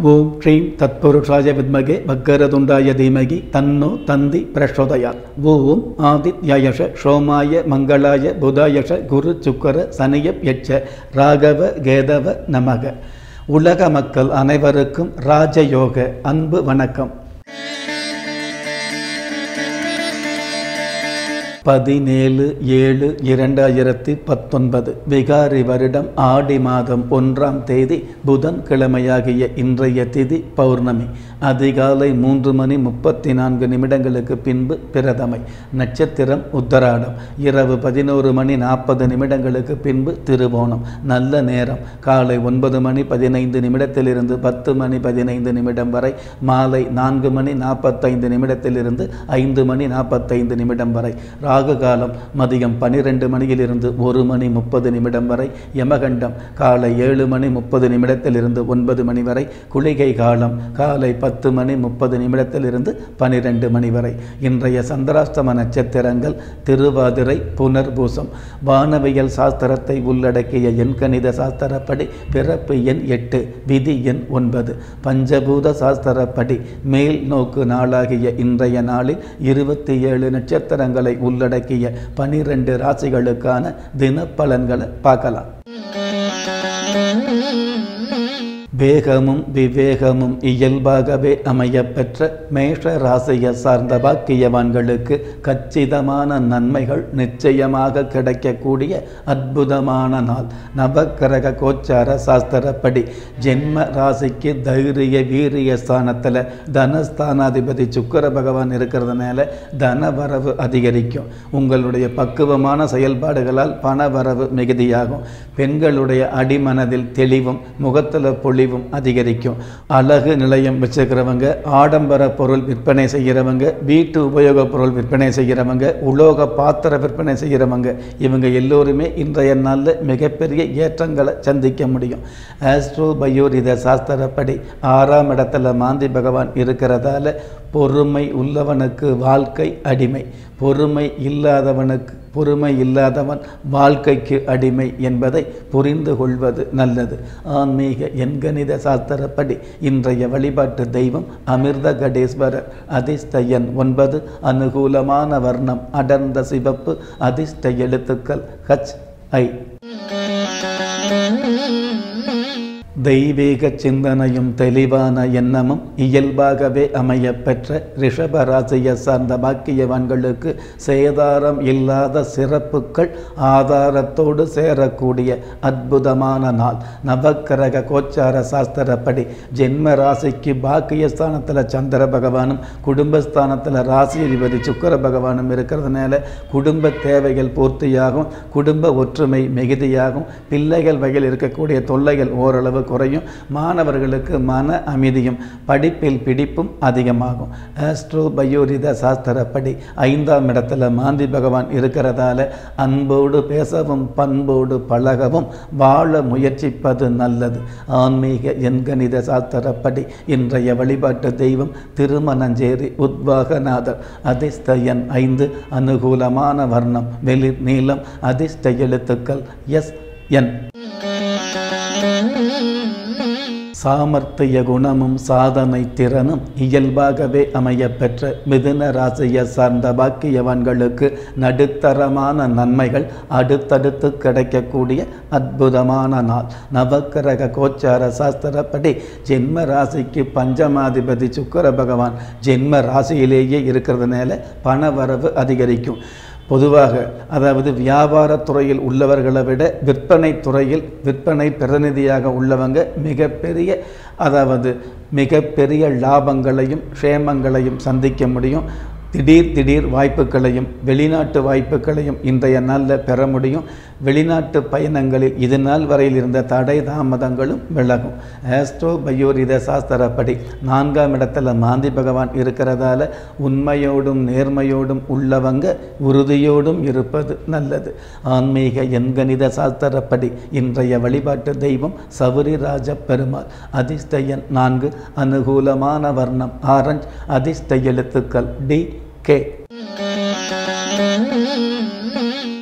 ஓம் ஸ்ரீம் தத்புருஷாய வித்மகே பக்கரதுண்டாய தீமகி தன்னோ தந்தி பிரச்சோதயாத் ஓம் ஆதித்யயஷ சோமாய மங்களாய புதாயஷ குரு சுக்கர சனியப் யட்ச ராகவ கேதவ நமக உலக மக்கள் அனைவருக்கும் ராஜயோக அன்பு வணக்கம் பதினேழு ஏழு இரண்டாயிரத்தி பத்தொன்பது விகாரி வருடம் ஆடி மாதம் ஒன்றாம் தேதி புதன் கிழமையாகிய இன்றைய திதி பௌர்ணமி அதிகாலை மூன்று மணி முப்பத்தி நான்கு நிமிடங்களுக்கு பின்பு பிரதமை நட்சத்திரம் உத்தராடம் இரவு பதினோரு மணி நாற்பது நிமிடங்களுக்கு பின்பு திருவோணம் நல்ல நேரம் காலை ஒன்பது மணி பதினைந்து நிமிடத்திலிருந்து பத்து மணி பதினைந்து நிமிடம் வரை மாலை நான்கு மணி நாற்பத்தைந்து நிமிடத்திலிருந்து ஐந்து மணி நாற்பத்தைந்து நிமிடம் வரை ராகு காலம் மதியம் பனிரெண்டு மணியிலிருந்து ஒரு மணி முப்பது நிமிடம் வரை யமகண்டம் காலை ஏழு மணி முப்பது நிமிடத்திலிருந்து ஒன்பது மணி வரை குளிகை காலம் காலை பத்து மணி முப்பது நிமிடத்திலிருந்து பனிரெண்டு மணி வரை இன்றைய சந்திராஷ்டம நட்சத்திரங்கள் திருவாதிரை புனர்பூசம் வானவியல் சாஸ்திரத்தை உள்ளடக்கிய எண்கணித சாஸ்திரப்படி பிறப்பு எண் எட்டு விதி எண் ஒன்பது பஞ்சபூத சாஸ்திரப்படி மேல் நோக்கு நாளாகிய இன்றைய நாளில் இருபத்தி ஏழு நட்சத்திரங்களை உள்ளடக்கிய பனிரெண்டு ராசிகளுக்கான தினப்பலன்களை பார்க்கலாம் வேகமும் விவேகமும் இயல்பாகவே அமையப்பெற்ற மேஷ ராசியை சார்ந்த பாக்கியவான்களுக்கு கச்சிதமான நன்மைகள் நிச்சயமாக கிடைக்கக்கூடிய அற்புதமான நாள் நவக்கிரக கோச்சார சாஸ்திரப்படி ஜென்ம ராசிக்கு தைரிய வீரிய ஸ்தானத்தில் தனஸ்தானாதிபதி சுக்கர பகவான் இருக்கிறதுனால தனவரவு அதிகரிக்கும் உங்களுடைய பக்குவமான செயல்பாடுகளால் பணவரவு மிகுதியாகும் பெண்களுடைய அடிமனதில் தெளிவும் முகத்தில் பொழிவும் அதிகரிக்கும் அழகு நிலையம் வச்சுக்கிறவங்க ஆடம்பர பொருள் விற்பனை செய்கிறவங்க வீட்டு உபயோகப் பொருள் விற்பனை செய்கிறவங்க உலோக பாத்திர விற்பனை செய்கிறவங்க இவங்க எல்லோருமே இன்றைய நாளில் மிகப்பெரிய ஏற்றங்களை சந்திக்க முடியும் ஆஸ்ட்ரோ பயோரித சாஸ்திரப்படி ஆறாம் இடத்துல மாந்தி பகவான் இருக்கிறதால பொறுமை உள்ளவனுக்கு வாழ்க்கை அடிமை பொறுமை இல்லாதவனுக்கு பொறுமை இல்லாதவன் வாழ்க்கைக்கு அடிமை என்பதை புரிந்து கொள்வது நல்லது ஆன்மீக எண்கணித சாஸ்திரப்படி இன்றைய வழிபாட்டு தெய்வம் அமிர்த கடேஸ்வரர் அதிர்ஷ்டயன் ஒன்பது அனுகூலமான வர்ணம் அடர்ந்த சிவப்பு அதிர்ஷ்ட எழுத்துக்கள் ஹச் ஐ தெய்வீக சிந்தனையும் தெளிவான எண்ணமும் இயல்பாகவே அமையப்பெற்ற ரிஷபராசியை சார்ந்த பாக்கியவான்களுக்கு சேதாரம் இல்லாத சிறப்புகள் ஆதாரத்தோடு சேரக்கூடிய அற்புதமான நாள் நவக்கிரக கோச்சார சாஸ்திரப்படி ஜென்ம ராசிக்கு பாக்கியஸ்தானத்தில் சந்திர பகவானும் குடும்பஸ்தானத்தில் ராசி அதிபதி சுக்கர பகவானும் இருக்கிறதுனால குடும்ப தேவைகள் பூர்த்தியாகும் குடும்ப ஒற்றுமை மிகுதியாகும் பிள்ளைகள் வகையில் இருக்கக்கூடிய தொல்லைகள் ஓரளவு குறையும் மாணவர்களுக்கு மன அமைதியும் படிப்பில் பிடிப்பும் அதிகமாகும் ஆஸ்ட்ரோ பயோரித சாஸ்திரப்படி ஐந்தாம் இடத்துல மாந்தி பகவான் இருக்கிறதால அன்போடு பேசவும் பண்போடு பழகவும் வாழ முயற்சிப்பது நல்லது ஆன்மீக எண்கணித சாஸ்திரப்படி இன்றைய வழிபாட்டு தெய்வம் திருமணஞ்சேரி உத்வாகநாதர் அதிர்ஷ்ட எண் ஐந்து அனுகூலமான வர்ணம் வெளிர் நீளம் அதிர்ஷ்ட எழுத்துக்கள் எஸ் என் சாமர்த்திய குணமும் சாதனை திறனும் இயல்பாகவே அமையப்பெற்ற மிதுன ராசியை சார்ந்த பாக்கியவான்களுக்கு நடுத்தரமான நன்மைகள் அடுத்தடுத்து கிடைக்கக்கூடிய அற்புதமான நாள் நவக்கிரக கோச்சார சாஸ்திரப்படி ஜென்ம ராசிக்கு பஞ்சமாதிபதி சுக்கர பகவான் ஜென்ம ராசியிலேயே இருக்கிறதுனால பணவரவு அதிகரிக்கும் பொதுவாக அதாவது வியாபார துறையில் உள்ளவர்களை விட விற்பனை துறையில் விற்பனை பிரதிநிதியாக உள்ளவங்க மிகப்பெரிய அதாவது மிகப்பெரிய லாபங்களையும் க்ஷேமங்களையும் சந்திக்க முடியும் திடீர் திடீர் வாய்ப்புகளையும் வெளிநாட்டு வாய்ப்புகளையும் இன்றைய நாளில் பெற முடியும் வெளிநாட்டு பயணங்களில் இது நாள் வரையில் இருந்த தடை தாமதங்களும் விலகும் ஆஸ்ட்ரோ பயோரித சாஸ்திரப்படி நான்காம் இடத்துல மாந்தி பகவான் இருக்கிறதால உண்மையோடும் நேர்மையோடும் உள்ளவங்க உறுதியோடும் இருப்பது நல்லது ஆன்மீக எண்கணித சாஸ்திரப்படி இன்றைய வழிபாட்டு தெய்வம் சபரிராஜ பெருமாள் அதிர்ஷ்ட எண் நான்கு அனுகூலமான வர்ணம் ஆரஞ்ச் அதிர்ஷ்ட எழுத்துக்கள் டி கே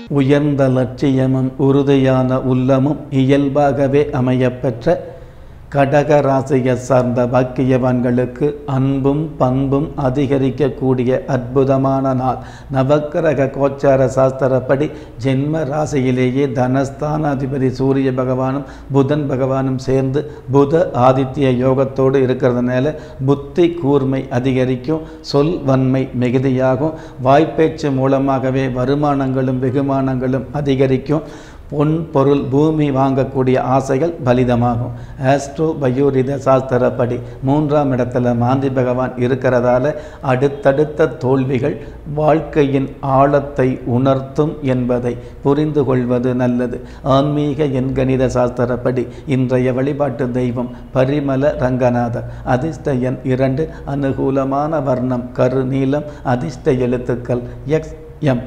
உயர்ந்த லட்சியமும் உறுதியான உள்ளமும் இயல்பாகவே அமையப்பெற்ற கடக ராசியை சார்ந்த பாக்கியவான்களுக்கு அன்பும் பண்பும் அதிகரிக்கக்கூடிய அற்புதமான நாள் நவக்கிரக கோச்சார சாஸ்திரப்படி ஜென்ம ராசியிலேயே தனஸ்தான அதிபதி சூரிய பகவானும் புதன் பகவானும் சேர்ந்து புத ஆதித்ய யோகத்தோடு இருக்கிறதுனால புத்தி கூர்மை அதிகரிக்கும் சொல் வன்மை மிகுதியாகும் வாய்ப்பேச்சு மூலமாகவே வருமானங்களும் வெகுமானங்களும் அதிகரிக்கும் பொன் பொருள் பூமி வாங்கக்கூடிய ஆசைகள் பலிதமாகும் ஆஸ்ட்ரோ பயோரித சாஸ்திரப்படி மூன்றாம் இடத்துல மாந்தி பகவான் இருக்கிறதால அடுத்தடுத்த தோல்விகள் வாழ்க்கையின் ஆழத்தை உணர்த்தும் என்பதை புரிந்து கொள்வது நல்லது ஆன்மீக எண்கணித சாஸ்திரப்படி இன்றைய வழிபாட்டு தெய்வம் பரிமல ரங்கநாதர் அதிர்ஷ்ட எண் இரண்டு அனுகூலமான வர்ணம் கருநீலம் அதிர்ஷ்ட எழுத்துக்கள் எக்ஸ் எம்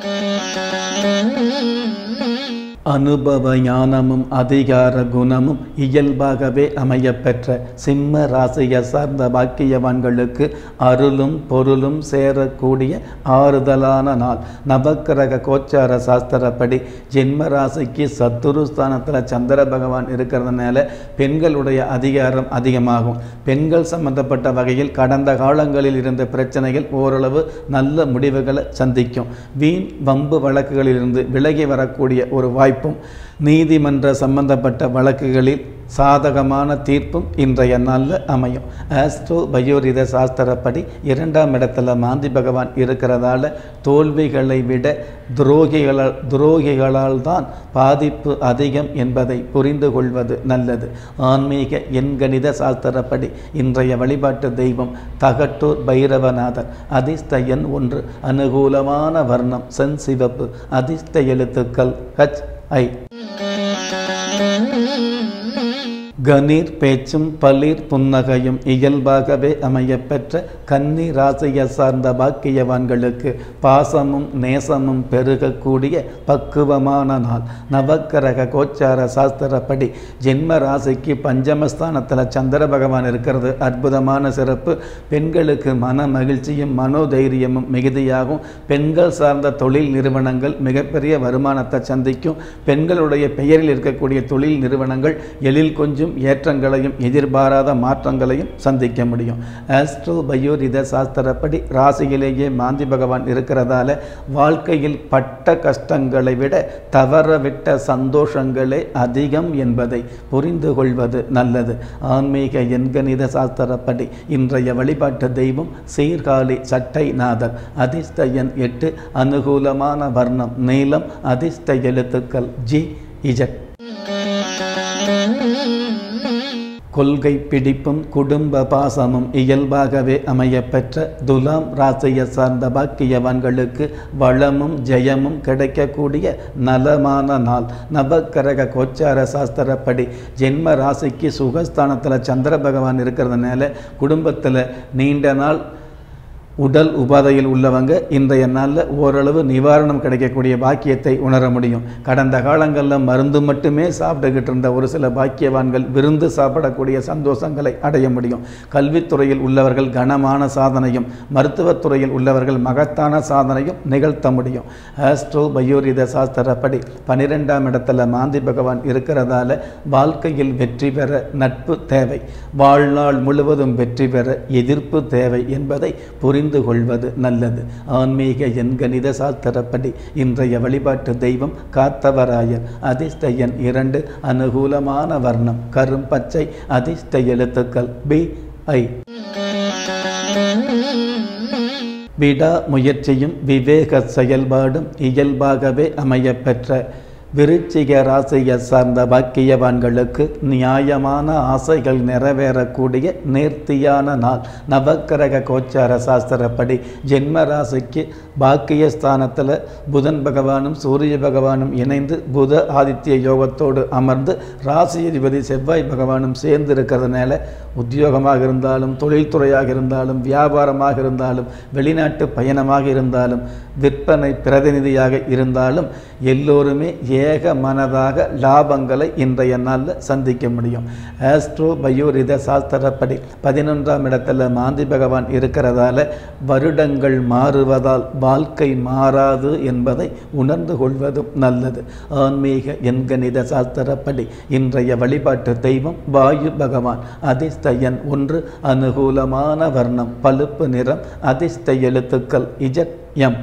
அனுபவ ஞானமும் அதிகார குணமும் இயல்பாகவே அமையப்பெற்ற சிம்ம ராசியை சார்ந்த பாக்கியவான்களுக்கு அருளும் பொருளும் சேரக்கூடிய ஆறுதலான நாள் நவக்கிரக கோச்சார சாஸ்திரப்படி ஜென்ம ராசிக்கு சத்துரு ஸ்தானத்தில் சந்திர பகவான் இருக்கிறதுனால பெண்களுடைய அதிகாரம் அதிகமாகும் பெண்கள் சம்பந்தப்பட்ட வகையில் கடந்த காலங்களில் இருந்த பிரச்சனைகள் ஓரளவு நல்ல முடிவுகளை சந்திக்கும் வீண் வம்பு வழக்குகளிலிருந்து விலகி வரக்கூடிய ஒரு வாய்ப்பும் நீதிமன்ற சம்பந்தப்பட்ட வழக்குகளில் சாதகமான தீர்ப்பும் இன்றைய நாளில் அமையும் ஆஸ்ட்ரோ பயோரித சாஸ்திரப்படி இரண்டாம் இடத்துல மாந்தி பகவான் இருக்கிறதால தோல்விகளை விட துரோகிகளால் துரோகிகளால் தான் பாதிப்பு அதிகம் என்பதை புரிந்து கொள்வது நல்லது ஆன்மீக எண்கணித சாஸ்திரப்படி இன்றைய வழிபாட்டு தெய்வம் தகட்டூர் பைரவநாதர் அதிர்ஷ்ட எண் ஒன்று அனுகூலமான வர்ணம் சென் சிவப்பு அதிர்ஷ்ட எழுத்துக்கள் ஹச் ஐ கணீர் பேச்சும் பளிர் புன்னகையும் இயல்பாகவே அமையப்பெற்ற கன்னி ராசியை சார்ந்த பாக்கியவான்களுக்கு பாசமும் நேசமும் பெருகக்கூடிய பக்குவமான நாள் நவக்கிரக கோச்சார சாஸ்திரப்படி ஜென்ம ராசிக்கு பஞ்சமஸ்தானத்தில் சந்திர பகவான் இருக்கிறது அற்புதமான சிறப்பு பெண்களுக்கு மன மகிழ்ச்சியும் மனோதைரியமும் மிகுதியாகும் பெண்கள் சார்ந்த தொழில் நிறுவனங்கள் மிகப்பெரிய வருமானத்தை சந்திக்கும் பெண்களுடைய பெயரில் இருக்கக்கூடிய தொழில் நிறுவனங்கள் எழில் கொஞ்சம் ஏற்றங்களையும் எதிர்பாராத மாற்றங்களையும் சந்திக்க முடியும் ஆஸ்ட்ரோ பயோரித சாஸ்திரப்படி ராசியிலேயே மாந்தி பகவான் இருக்கிறதால வாழ்க்கையில் பட்ட கஷ்டங்களை விட தவறவிட்ட சந்தோஷங்களே அதிகம் என்பதை புரிந்து கொள்வது நல்லது ஆன்மீக எண்கணித சாஸ்திரப்படி இன்றைய வழிபாட்டு தெய்வம் சீர்காழி சட்டைநாதர் அதிர்ஷ்ட எண் எட்டு அனுகூலமான வர்ணம் நீளம் அதிர்ஷ்ட எழுத்துக்கள் ஜி இஜட் கொள்கை பிடிப்பும் குடும்ப பாசமும் இயல்பாகவே அமையப்பெற்ற துலாம் ராசியை சார்ந்த பாக்கியவான்களுக்கு வளமும் ஜெயமும் கிடைக்கக்கூடிய நலமான நாள் நவக்கரக கோச்சார சாஸ்திரப்படி ஜென்ம ராசிக்கு சுகஸ்தானத்தில் சந்திர பகவான் இருக்கிறதுனால குடும்பத்தில் நீண்ட நாள் உடல் உபாதையில் உள்ளவங்க இன்றைய நாளில் ஓரளவு நிவாரணம் கிடைக்கக்கூடிய பாக்கியத்தை உணர முடியும் கடந்த காலங்களில் மருந்து மட்டுமே சாப்பிட்டுக்கிட்டு இருந்த ஒரு சில பாக்கியவான்கள் விருந்து சாப்பிடக்கூடிய சந்தோஷங்களை அடைய முடியும் கல்வித்துறையில் உள்ளவர்கள் கனமான சாதனையும் மருத்துவத்துறையில் உள்ளவர்கள் மகத்தான சாதனையும் நிகழ்த்த முடியும் ஆஸ்ட்ரோ பயோரித சாஸ்திரப்படி பனிரெண்டாம் இடத்துல மாந்தி பகவான் இருக்கிறதால வாழ்க்கையில் வெற்றி பெற நட்பு தேவை வாழ்நாள் முழுவதும் வெற்றி பெற எதிர்ப்பு தேவை என்பதை புரிந்து கொள்வது நல்லது ஆன்மீக எண்கணித சாஸ்திரப்படி இன்றைய வழிபாட்டு தெய்வம் காத்தவராயர் அதிர்ஷ்ட எண் இரண்டு அனுகூலமான வர்ணம் கரும் பச்சை அதிர்ஷ்ட எழுத்துக்கள் பி ஐ விடா முயற்சியும் விவேக செயல்பாடும் இயல்பாகவே அமையப்பெற்ற விருச்சிக ராசியை சார்ந்த பாக்கியவான்களுக்கு நியாயமான ஆசைகள் நிறைவேறக்கூடிய நேர்த்தியான நாள் நவக்கிரக கோச்சார சாஸ்திரப்படி ஜென்ம ராசிக்கு பாக்கியஸ்தானத்தில் புதன் பகவானும் சூரிய பகவானும் இணைந்து புத ஆதித்ய யோகத்தோடு அமர்ந்து ராசி அதிபதி செவ்வாய் பகவானும் சேர்ந்து இருக்கிறதுனால உத்தியோகமாக இருந்தாலும் தொழில்துறையாக இருந்தாலும் வியாபாரமாக இருந்தாலும் வெளிநாட்டு பயணமாக இருந்தாலும் விற்பனை பிரதிநிதியாக இருந்தாலும் எல்லோருமே ஏக மனதாக லாபங்களை இன்றைய நாளில் சந்திக்க முடியும் ஆஸ்ட்ரோ பயோரித சாஸ்திரப்படி பதினொன்றாம் இடத்துல மாந்தி பகவான் இருக்கிறதால வருடங்கள் மாறுவதால் வாழ்க்கை மாறாது என்பதை உணர்ந்து கொள்வதும் நல்லது ஆன்மீக எண்கணித சாஸ்திரப்படி இன்றைய வழிபாட்டு தெய்வம் வாயு பகவான் அதிர்ஷ்ட எண் ஒன்று அனுகூலமான வர்ணம் பழுப்பு நிறம் அதிர்ஷ்ட எழுத்துக்கள் இஜட் எம்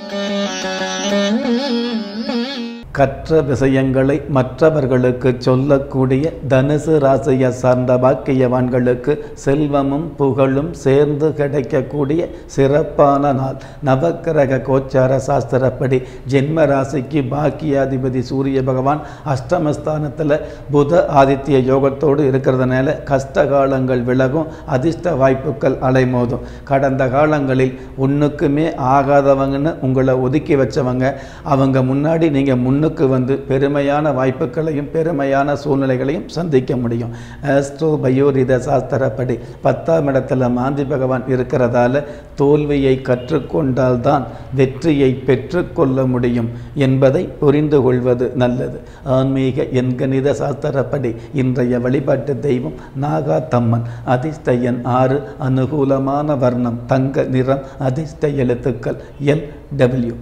கற்ற விஷயங்களை மற்றவர்களுக்கு சொல்லக்கூடிய தனுசு ராசியை சார்ந்த பாக்கியவான்களுக்கு செல்வமும் புகழும் சேர்ந்து கிடைக்கக்கூடிய சிறப்பான நாள் நவக்கிரக கோச்சார சாஸ்திரப்படி ஜென்ம ராசிக்கு பாக்கியாதிபதி சூரிய பகவான் அஷ்டமஸ்தானத்தில் புத ஆதித்ய யோகத்தோடு இருக்கிறதுனால கஷ்ட காலங்கள் விலகும் அதிர்ஷ்ட வாய்ப்புகள் அலைமோதும் கடந்த காலங்களில் ஒன்றுக்குமே ஆகாதவங்கன்னு உங்களை ஒதுக்கி வச்சவங்க அவங்க முன்னாடி நீங்கள் முன்னுக்கு வந்து பெருமையான வாய்ப்புகளையும் பெருமையான சூழ்நிலைகளையும் சந்திக்க முடியும் ஆஸ்ட்ரோ பயோரித சாஸ்திரப்படி பத்தாம் இடத்துல மாந்தி பகவான் இருக்கிறதால தோல்வியை கற்றுக்கொண்டால்தான் வெற்றியை பெற்றுக்கொள்ள முடியும் என்பதை புரிந்து கொள்வது நல்லது ஆன்மீக எண்கணித சாஸ்திரப்படி இன்றைய வழிபாட்டு தெய்வம் நாகா தம்மன் அதிர்ஷ்ட எண் ஆறு அனுகூலமான வர்ணம் தங்க நிறம் அதிர்ஷ்ட எழுத்துக்கள் எல் டபிள்யூ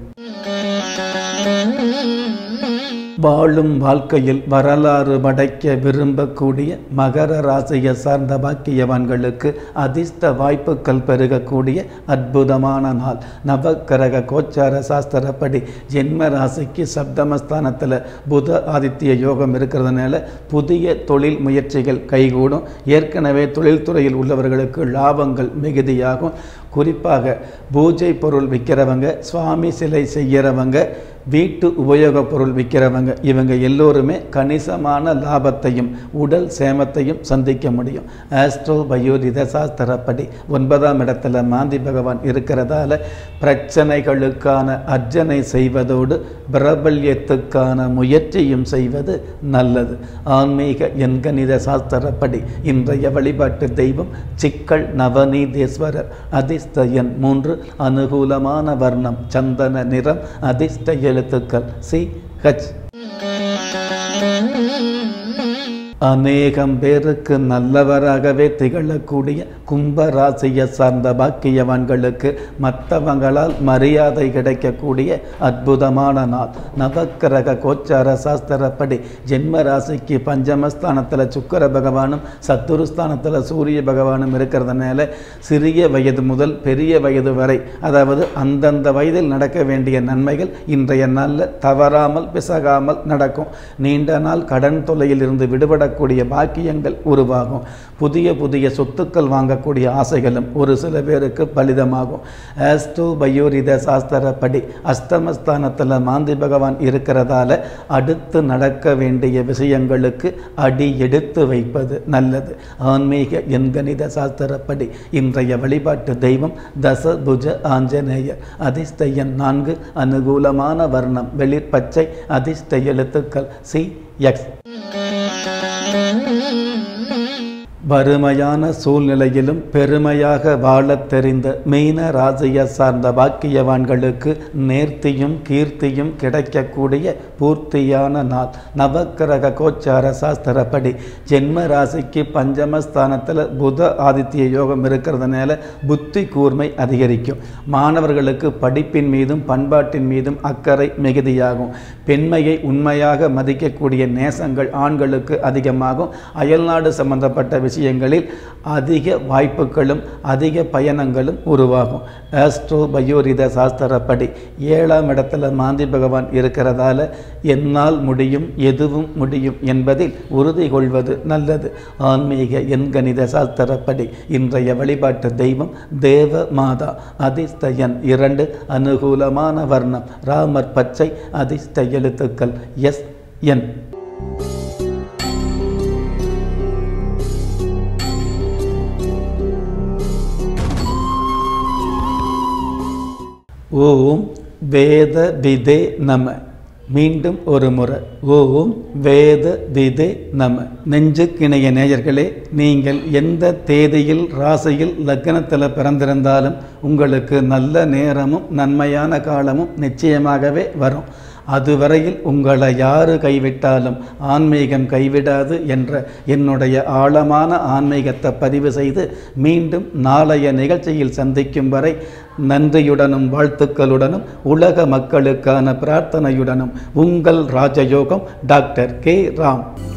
வாழும் வாழ்க்கையில் வரலாறு படைக்க விரும்பக்கூடிய மகர ராசியை சார்ந்த பாக்கியவான்களுக்கு அதிர்ஷ்ட வாய்ப்புகள் பெருகக்கூடிய அற்புதமான நாள் நவக்கிரக கோச்சார சாஸ்திரப்படி ஜென்ம ராசிக்கு சப்தமஸ்தானத்தில் புத ஆதித்ய யோகம் இருக்கிறதுனால புதிய தொழில் முயற்சிகள் கைகூடும் ஏற்கனவே தொழில்துறையில் உள்ளவர்களுக்கு லாபங்கள் மிகுதியாகும் குறிப்பாக பூஜை பொருள் விற்கிறவங்க சுவாமி சிலை செய்கிறவங்க வீட்டு உபயோகப் பொருள் விற்கிறவங்க இவங்க எல்லோருமே கணிசமான லாபத்தையும் உடல் சேமத்தையும் சந்திக்க முடியும் ஆஸ்ட்ரோ பயோரித சாஸ்திரப்படி ஒன்பதாம் இடத்துல மாந்தி பகவான் இருக்கிறதால பிரச்சனைகளுக்கான அர்ச்சனை செய்வதோடு பிரபல்யத்துக்கான முயற்சியும் செய்வது நல்லது ஆன்மீக எண்கணித சாஸ்திரப்படி இன்றைய வழிபாட்டு தெய்வம் சிக்கல் நவநீதேஸ்வரர் அதிர்ஷ்ட எண் மூன்று அனுகூலமான வர்ணம் சந்தன நிறம் அதிர்ஷ்ட எழுத்துக்கள் சி ஹச் அநேகம் பேருக்கு நல்லவராகவே திகழக்கூடிய கும்ப ராசியை சார்ந்த பாக்கியவான்களுக்கு மற்றவங்களால் மரியாதை கிடைக்கக்கூடிய அற்புதமான நாள் நவக்கிரக கோச்சார சாஸ்திரப்படி ஜென்ம ராசிக்கு பஞ்சமஸ்தானத்தில் சுக்கர பகவானும் சத்துருஸ்தானத்தில் சூரிய பகவானும் இருக்கிறதுனால சிறிய வயது முதல் பெரிய வயது வரை அதாவது அந்தந்த வயதில் நடக்க வேண்டிய நன்மைகள் இன்றைய நாளில் தவறாமல் பிசகாமல் நடக்கும் நீண்ட நாள் கடன் தொல்லையில் இருந்து விடுபட கூடிய பாக்கியங்கள் உருவாகும் புதிய புதிய சொத்துக்கள் வாங்கக்கூடிய ஆசைகளும் ஒரு சில பேருக்கு பலிதமாகும் ஆஸ்ட்ரோ பயோரித சாஸ்திரப்படி அஷ்டமஸ்தானத்தில் மாந்தி பகவான் இருக்கிறதால அடுத்து நடக்க வேண்டிய விஷயங்களுக்கு அடி எடுத்து வைப்பது நல்லது ஆன்மீக எண்கணித சாஸ்திரப்படி இன்றைய வழிபாட்டு தெய்வம் தசபுஜ ஆஞ்சநேயர் அதிர்ஷ்ட எண் நான்கு அனுகூலமான வர்ணம் வெளிர் பச்சை அதிர்ஷ்ட எழுத்துக்கள் சி எக்ஸ் வறுமையான சூழ்நிலையிலும் பெருமையாக வாழத் தெரிந்த மீன ராசியை சார்ந்த பாக்கியவான்களுக்கு நேர்த்தியும் கீர்த்தியும் கிடைக்கக்கூடிய பூர்த்தியான நாள் நவக்கிரக கோச்சார சாஸ்திரப்படி ஜென்ம ராசிக்கு பஞ்சமஸ்தானத்தில் புத ஆதித்ய யோகம் இருக்கிறதுனால புத்தி கூர்மை அதிகரிக்கும் மாணவர்களுக்கு படிப்பின் மீதும் பண்பாட்டின் மீதும் அக்கறை மிகுதியாகும் பெண்மையை உண்மையாக மதிக்கக்கூடிய நேசங்கள் ஆண்களுக்கு அதிகமாகும் அயல்நாடு சம்பந்தப்பட்ட விஷயங்களில் அதிக வாய்ப்புகளும் அதிக பயணங்களும் உருவாகும் ஆஸ்ட்ரோ பயோரித சாஸ்திரப்படி ஏழாம் இடத்துல மாந்தி பகவான் இருக்கிறதால என்னால் முடியும் எதுவும் முடியும் என்பதில் உறுதி கொள்வது நல்லது ஆன்மீக எண்கணித சாஸ்திரப்படி இன்றைய வழிபாட்டு தெய்வம் தேவ மாதா அதிர்ஷ்ட எண் இரண்டு அனுகூலமான வர்ணம் ராமர் பச்சை அதிர்ஷ்ட எழுத்துக்கள் எஸ் என் ஓம் வேத விதே நம மீண்டும் ஒரு முறை ஓம் வேத விதே நம நெஞ்சுக்கிணைய நேயர்களே நீங்கள் எந்த தேதியில் ராசியில் லக்னத்தில் பிறந்திருந்தாலும் உங்களுக்கு நல்ல நேரமும் நன்மையான காலமும் நிச்சயமாகவே வரும் அதுவரையில் உங்களை யாரு கைவிட்டாலும் ஆன்மீகம் கைவிடாது என்ற என்னுடைய ஆழமான ஆன்மீகத்தை பதிவு செய்து மீண்டும் நாளைய நிகழ்ச்சியில் சந்திக்கும் வரை நன்றியுடனும் வாழ்த்துக்களுடனும் உலக மக்களுக்கான பிரார்த்தனையுடனும் உங்கள் ராஜயோகம் டாக்டர் கே ராம்